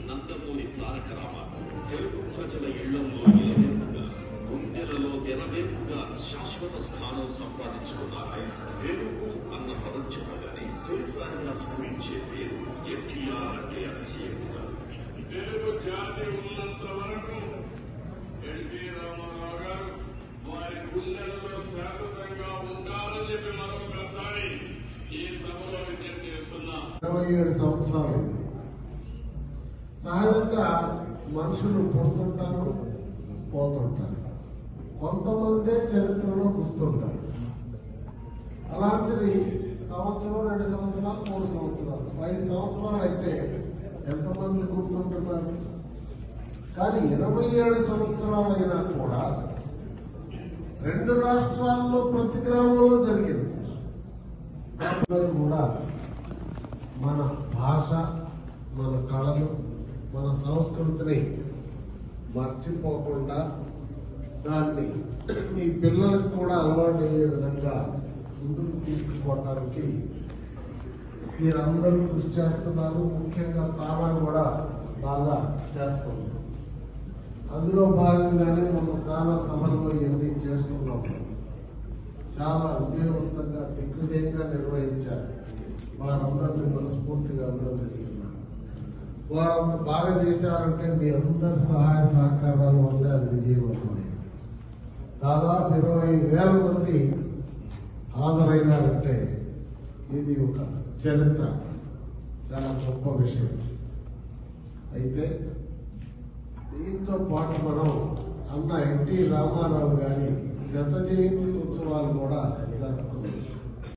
నందమూరి తారక రామారావు తెలుగు ప్రజల ఇళ్లలో నిలవేపుగా గుండెలలో తెరవేపుగా శాశ్వత స్థానం సంపాదించుకున్నారు ఆయన తెలుగు అన్న పదం చెప్పగానే తొలిసారిగా స్ఫురించే పేరు ఎన్టీఆర్ అంటే అతిశయంగా తెలుగు జాతి ఉన్నంత వరకు ఎన్టీ రామారావు గారు వారి గుండెలలో శాశ్వతంగా ఉంటారని చెప్పి మరొకసారి ఈ సభలో విజ్ఞప్తి చేస్తున్నా ఇరవై ఏడు సంవత్సరాలు సహజంగా మనుషులు పుడుతుంటారు పోతుంటారు కొంతమందే చరిత్రలో గుర్తుంటారు అలాంటిది సంవత్సరం రెండు సంవత్సరాలు మూడు సంవత్సరాలు ఐదు సంవత్సరాలు అయితే ఎంతమంది గుర్తుంటున్నారు కానీ ఇరవై ఏడు సంవత్సరాలు అయినా కూడా రెండు రాష్ట్రాల్లో ప్రతి గ్రామంలో జరిగింది అందరూ కూడా మన భాష మన కళలు మన సంస్కృతిని మర్చిపోకుండా దాన్ని మీ పిల్లలకు కూడా అలవాటు అయ్యే విధంగా ముందుకు తీసుకుపోవటానికి మీరందరూ కృషి చేస్తున్నారు ముఖ్యంగా తానా కూడా బాగా చేస్తున్నారు అందులో భాగంగానే మన తానా సభలో ఇవన్నీ చేసుకున్నాం చాలా విజయవంతంగా దిగ్విజయంగా నిర్వహించారు వారందరినీ మనస్ఫూర్తిగా అభినందిస్తున్నాను వారంత బాగా చేశారంటే మీ అందరి సహాయ సహకారాల వల్లే అది విజయవంతమైంది దాదాపు ఇరవై వేల మంది హాజరైనారంటే ఇది ఒక చరిత్ర చాలా గొప్ప విషయం అయితే దీంతో పాటు మనం అన్న ఎన్టీ రామారావు గారి శత జయంతి ఉత్సవాలు కూడా జరుపుకున్నాం